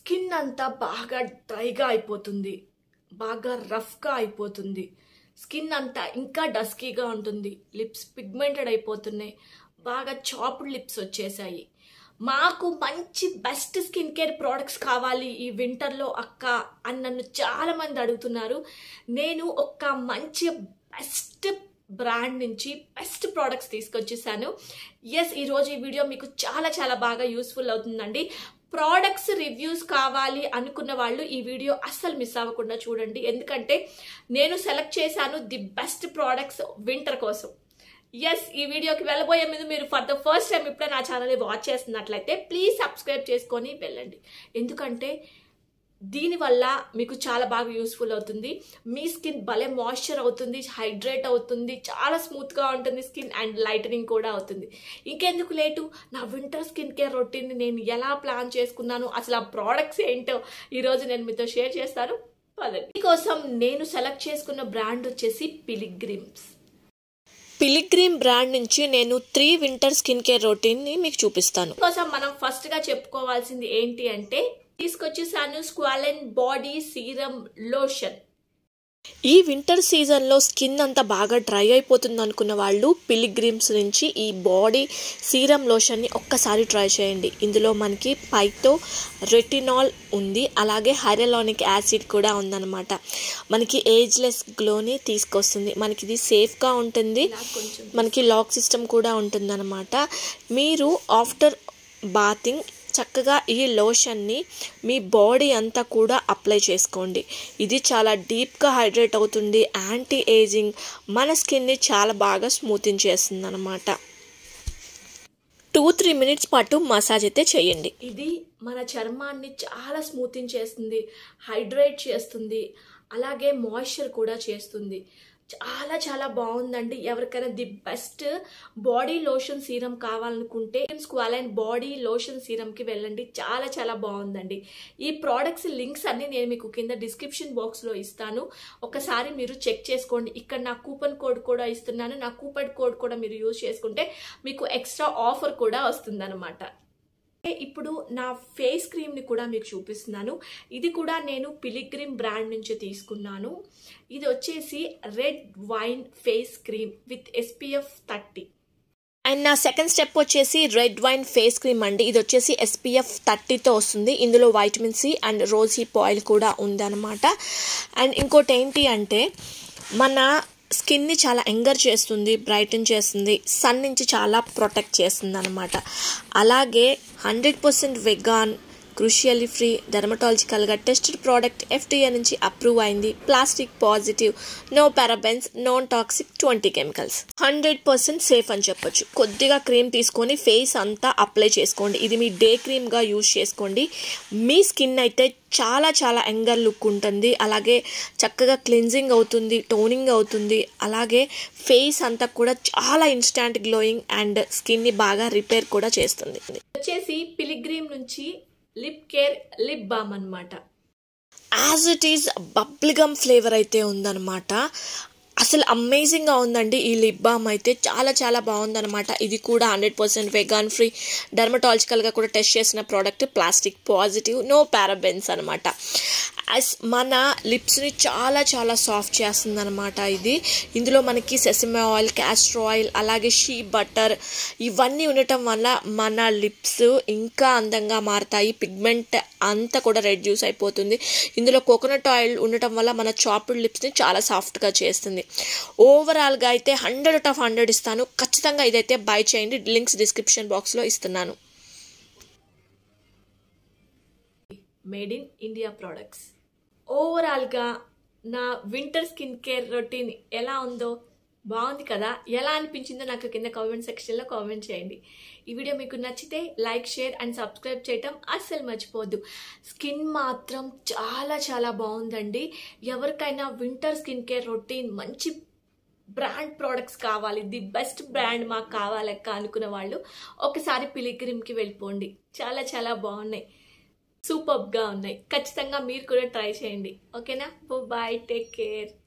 skin అంతా బాగా డ్రైగా అయిపోతుంది బాగా రఫ్గా అయిపోతుంది స్కిన్ అంతా ఇంకా డస్కీగా ఉంటుంది లిప్స్ పిగ్మెంటెడ్ అయిపోతున్నాయి బాగా చాప్డ్ లిప్స్ వచ్చేసాయి మాకు మంచి బెస్ట్ స్కిన్ కేర్ ప్రోడక్ట్స్ కావాలి ఈ వింటర్లో అక్క అని నన్ను చాలా మంది అడుగుతున్నారు నేను ఒక మంచి బెస్ట్ బ్రాండ్ నుంచి బెస్ట్ ప్రోడక్ట్స్ తీసుకొచ్చేసాను ఎస్ ఈరోజు ఈ వీడియో మీకు చాలా చాలా బాగా యూస్ఫుల్ అవుతుందండి ప్రోడక్ట్స్ రివ్యూస్ కావాలి అనుకున్న వాళ్ళు ఈ వీడియో అస్సలు మిస్ అవ్వకుండా చూడండి ఎందుకంటే నేను సెలెక్ట్ చేశాను ది బెస్ట్ ప్రోడక్ట్స్ వింటర్ కోసం ఎస్ ఈ వీడియోకి వెళ్ళబోయే ముందు మీరు ఫర్ ద ఫస్ట్ టైం ఇప్పుడే నా ఛానల్ని వాచ్ చేస్తున్నట్లయితే ప్లీజ్ సబ్స్క్రైబ్ చేసుకొని వెళ్ళండి ఎందుకంటే దీనివల్ల మీకు చాలా బాగా యూస్ఫుల్ అవుతుంది మీ స్కిన్ భలే మాయిశ్చర్ అవుతుంది హైడ్రేట్ అవుతుంది చాలా స్మూత్గా ఉంటుంది స్కిన్ అండ్ లైటనింగ్ కూడా అవుతుంది ఇంకెందుకు లేటు నా వింటర్ స్కిన్ కేర్ రొటీన్ నేను ఎలా ప్లాన్ చేసుకున్నాను అసలు ఆ ప్రోడక్ట్స్ ఏంటో ఈరోజు నేను మీతో షేర్ చేస్తాను పదండి మీకోసం నేను సెలెక్ట్ చేసుకున్న బ్రాండ్ వచ్చేసి పిలిగ్రిమ్స్ పిలిగ్రిమ్ బ్రాండ్ నుంచి నేను three winter skin care routine ని మీకు చూపిస్తాను కోసం మనం ఫస్ట్ గా చెప్పుకోవాల్సింది ఏంటి అంటే తీసుకొచ్చేసాను స్క్వాలెన్ బాడీ సీరం లోషన్ ఈ వింటర్ సీజన్లో స్కిన్ అంతా బాగా డ్రై అయిపోతుంది అనుకున్న వాళ్ళు పిలిగ్రిమ్స్ నుంచి ఈ బాడీ సీరం లోషన్ని ఒక్కసారి ట్రై చేయండి ఇందులో మనకి పైతో రెటినాల్ ఉంది అలాగే హైరలానిక్ యాసిడ్ కూడా ఉందన్నమాట మనకి ఏజ్లెస్ గ్లోని తీసుకొస్తుంది మనకి ఇది సేఫ్గా ఉంటుంది మనకి లాక్ సిస్టమ్ కూడా ఉంటుందన్నమాట మీరు ఆఫ్టర్ బాతింగ్ చక్కగా ఈ లోషన్ని మీ బాడీ అంతా కూడా అప్లై చేసుకోండి ఇది చాలా డీప్గా హైడ్రేట్ అవుతుంది యాంటీ ఏజింగ్ మన స్కిన్ని చాలా బాగా స్మూతింగ్ చేస్తుంది అనమాట టూ త్రీ మినిట్స్ పాటు మసాజ్ అయితే చేయండి ఇది మన చర్మాన్ని చాలా స్మూతింగ్ చేస్తుంది హైడ్రేట్ చేస్తుంది అలాగే మాయిశ్చర్ కూడా చేస్తుంది చాలా చాలా బాగుందండి ఎవరికైనా the best body lotion serum కావాలనుకుంటే స్క్వాలైన్ బాడీ లోషన్ సీరంకి వెళ్ళండి చాలా చాలా బాగుందండి ఈ ప్రోడక్ట్స్ లింక్స్ అన్ని నేను మీకు కింద డిస్క్రిప్షన్ బాక్స్లో ఇస్తాను ఒకసారి మీరు చెక్ చేసుకోండి ఇక్కడ నా కూపన్ కోడ్ కూడా ఇస్తున్నాను నా కూపన్ కోడ్ కూడా మీరు యూజ్ చేసుకుంటే మీకు ఎక్స్ట్రా ఆఫర్ కూడా వస్తుందన్నమాట ఇప్పుడు నా ఫేస్ క్రీమ్ని కూడా మీకు చూపిస్తున్నాను ఇది కూడా నేను పిలిగ్రిమ్ బ్రాండ్ నుంచి తీసుకున్నాను ఇది వచ్చేసి red wine face cream with SPF thirty and నా సెకండ్ స్టెప్ వచ్చేసి రెడ్ వైన్ ఫేస్ క్రీమ్ అండి ఇది వచ్చేసి ఎస్పీఎఫ్ థర్టీతో వస్తుంది ఇందులో vitamin C and rose hip oil కూడా ఉందన్నమాట అండ్ ఇంకోటి ఏంటి అంటే మన స్కిన్ని చాలా ఎంగర్ చేస్తుంది బ్రైటన్ చేస్తుంది సన్ నుంచి చాలా ప్రొటెక్ట్ చేస్తుంది అనమాట అలాగే hundred percent vegan crucially free డెర్మటాలజికల్గా టెస్టెడ్ ప్రోడక్ట్ ఎఫ్డిఏ నుంచి అప్రూవ్ అయింది plastic positive no parabens non toxic twenty chemicals hundred percent safe అని చెప్పొచ్చు కొద్దిగా క్రీమ్ తీసుకొని ఫేస్ అంతా అప్లై చేసుకోండి ఇది మీ డే క్రీమ్గా యూజ్ చేసుకోండి మీ స్కిన్ అయితే చాలా చాలా యంగర్ లుక్ ఉంటుంది అలాగే చక్కగా క్లిన్జింగ్ అవుతుంది టోనింగ్ అవుతుంది అలాగే ఫేస్ అంతా కూడా చాలా ఇన్స్టాంట్ గ్లోయింగ్ అండ్ స్కిన్ని బాగా రిపేర్ కూడా చేస్తుంది వచ్చేసి పిలిగ్రీమ్ నుంచి లిప్ కేర్ లిప్ బామ్ అనమాట as it is bubblegum flavour అయితే ఉందన్నమాట అసలు అమేజింగ్గా ఉందండి ఈ లిప్ బామ్ అయితే చాలా చాలా బాగుందన్నమాట ఇది కూడా హండ్రెడ్ పర్సెంట్ వెగాన్ ఫ్రీ డర్మటాలజికల్గా కూడా టెస్ట్ చేసిన product plastic positive no parabens అనమాట అస్ మన లిప్స్ని చాలా చాలా సాఫ్ట్ చేస్తుంది అనమాట ఇది ఇందులో మనకి సెసమే ఆయిల్ క్యాస్టర్ ఆయిల్ అలాగే షీ బటర్ ఇవన్నీ ఉండటం వల్ల మన లిప్స్ ఇంకా అందంగా మారుతాయి పిగ్మెంట్ అంతా కూడా రెడ్యూస్ అయిపోతుంది ఇందులో కోకోనట్ ఆయిల్ ఉండటం వల్ల మన చాప్డ్ లిప్స్ని చాలా సాఫ్ట్గా చేస్తుంది ఓవరాల్గా అయితే హండ్రెడ్ అవుట్ ఆఫ్ హండ్రెడ్ ఇస్తాను ఖచ్చితంగా ఇదైతే బై చేయండి లింక్స్ డిస్క్రిప్షన్ బాక్స్లో ఇస్తున్నాను మేడ్ ఇన్ ఇండియా ప్రోడక్ట్స్ ఓవరాల్గా నా వింటర్ స్కిన్ కేర్ రొటీన్ ఎలా ఉందో బాగుంది కదా ఎలా అనిపించిందో నాకు కింద కామెంట్ సెక్షన్లో కామెంట్ చేయండి ఈ వీడియో మీకు నచ్చితే లైక్ షేర్ అండ్ సబ్స్క్రైబ్ చేయటం అస్సలు మర్చిపోవద్దు స్కిన్ మాత్రం చాలా చాలా బాగుందండి ఎవరికైనా వింటర్ స్కిన్ కేర్ రొటీన్ మంచి బ్రాండ్ ప్రోడక్ట్స్ కావాలి ది బెస్ట్ బ్రాండ్ మాకు కావాలక్క అనుకున్న వాళ్ళు ఒకసారి పిలిగ్రిమ్కి వెళ్ళిపోండి చాలా చాలా బాగున్నాయి సూపర్గా ఉన్నాయి ఖచ్చితంగా మీరు కూడా ట్రై చేయండి ఓకేనా బాయ్ టేక్ కేర్